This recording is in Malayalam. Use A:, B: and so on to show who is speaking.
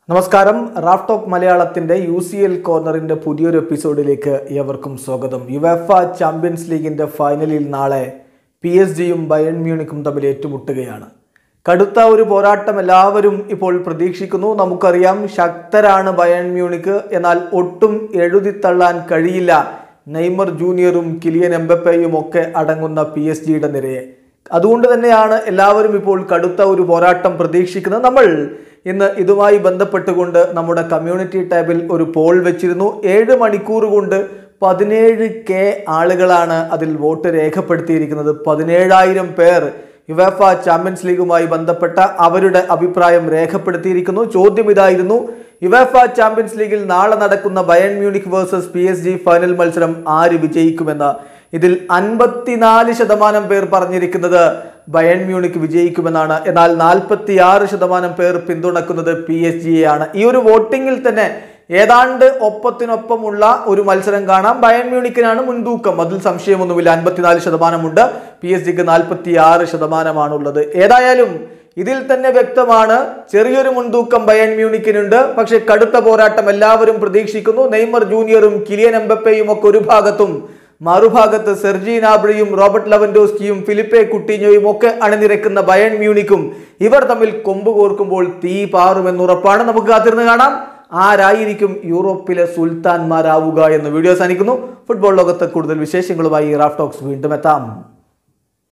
A: നമസ്കാരം റാഫ് ടോക്ക് മലയാളത്തിന്റെ യു സി എൽ കോർണറിന്റെ പുതിയൊരു എപ്പിസോഡിലേക്ക് ഏവർക്കും സ്വാഗതം യുവേഫ ചാമ്പ്യൻസ് ലീഗിന്റെ ഫൈനലിൽ നാളെ പി എസ് ജിയും ബയൺ മ്യൂണിക്കും തമ്മിൽ ഏറ്റുമുട്ടുകയാണ് കടുത്ത ഒരു പോരാട്ടം എല്ലാവരും ഇപ്പോൾ പ്രതീക്ഷിക്കുന്നു നമുക്കറിയാം ശക്തരാണ് ബയൺ മ്യൂണിക്ക് എന്നാൽ ഒട്ടും എഴുതിത്തള്ളാൻ കഴിയില്ല നെയ്മർ ജൂനിയറും കിലിയൻ എംബപ്പയും ഒക്കെ അടങ്ങുന്ന പി എസ് ജിയുടെ നിരയെ അതുകൊണ്ട് തന്നെയാണ് എല്ലാവരും ഇപ്പോൾ കടുത്ത ഒരു പോരാട്ടം പ്രതീക്ഷിക്കുന്നത് നമ്മൾ ഇന്ന് ഇതുമായി ബന്ധപ്പെട്ടുകൊണ്ട് നമ്മുടെ കമ്മ്യൂണിറ്റി ടാബിൽ ഒരു പോൾ വെച്ചിരുന്നു ഏഴ് മണിക്കൂർ കൊണ്ട് പതിനേഴ് കെ ആളുകളാണ് അതിൽ വോട്ട് രേഖപ്പെടുത്തിയിരിക്കുന്നത് പതിനേഴായിരം പേർ യുവേഫ ചാമ്പ്യൻസ് ലീഗുമായി ബന്ധപ്പെട്ട അവരുടെ അഭിപ്രായം രേഖപ്പെടുത്തിയിരിക്കുന്നു ചോദ്യം ഇതായിരുന്നു യുവേഫ ചാമ്പ്യൻസ് ലീഗിൽ നാളെ നടക്കുന്ന Bayern Munich versus P S G final മത്സരം ആര് വിജയിക്കുമെന്ന് ഇതിൽ അൻപത്തിനാല് ശതമാനം പേർ പറഞ്ഞിരിക്കുന്നത് ബയൺ മ്യൂണിക് വിജയിക്കുമെന്നാണ് എന്നാൽ നാൽപ്പത്തി ആറ് ശതമാനം പേർ പിന്തുണക്കുന്നത് പി എസ് ജിയെ ആണ് ഈ ഒരു വോട്ടിങ്ങിൽ തന്നെ ഏതാണ്ട് ഒപ്പത്തിനൊപ്പമുള്ള ഒരു മത്സരം കാണാം ബയൺ മ്യൂണിക്കിനാണ് മുൻതൂക്കം അതിൽ സംശയമൊന്നുമില്ല അൻപത്തിനാല് ശതമാനമുണ്ട് പി എസ് ജിക്ക് നാൽപ്പത്തി ആറ് ശതമാനമാണുള്ളത് ഏതായാലും ഇതിൽ തന്നെ വ്യക്തമാണ് ചെറിയൊരു മുൻതൂക്കം ബയൺ മ്യൂണിക്കിനുണ്ട് പക്ഷെ കടുത്ത പോരാട്ടം എല്ലാവരും പ്രതീക്ഷിക്കുന്നു നെയ്മർ ജൂനിയറും കിലിയൻ എംബപ്പയും ഒക്കെ ഒരു ഭാഗത്തും മറുഭാഗത്ത് സെർജി നാബ്രിയും റോബർട്ട് ലവൻഡോസ്കിയും ഫിലിപ്പെ കുട്ടിഞ്ഞോയും ഒക്കെ അണിനിരക്കുന്ന ബയൺ മ്യൂണിക്കും ഇവർ തമ്മിൽ കൊമ്പ് കോർക്കുമ്പോൾ തീ പാറുമെന്നുറപ്പാണ് നമുക്ക് കാത്തിരുന്ന് കാണാം ആരായിരിക്കും യൂറോപ്പിലെ സുൽത്താൻമാരാവുക എന്ന് വീഡിയോ അവസാനിക്കുന്നു ഫുട്ബോൾ ലോകത്ത് കൂടുതൽ വിശേഷങ്ങളുമായി റാഫ് ടോക്സ് വീണ്ടും എത്താം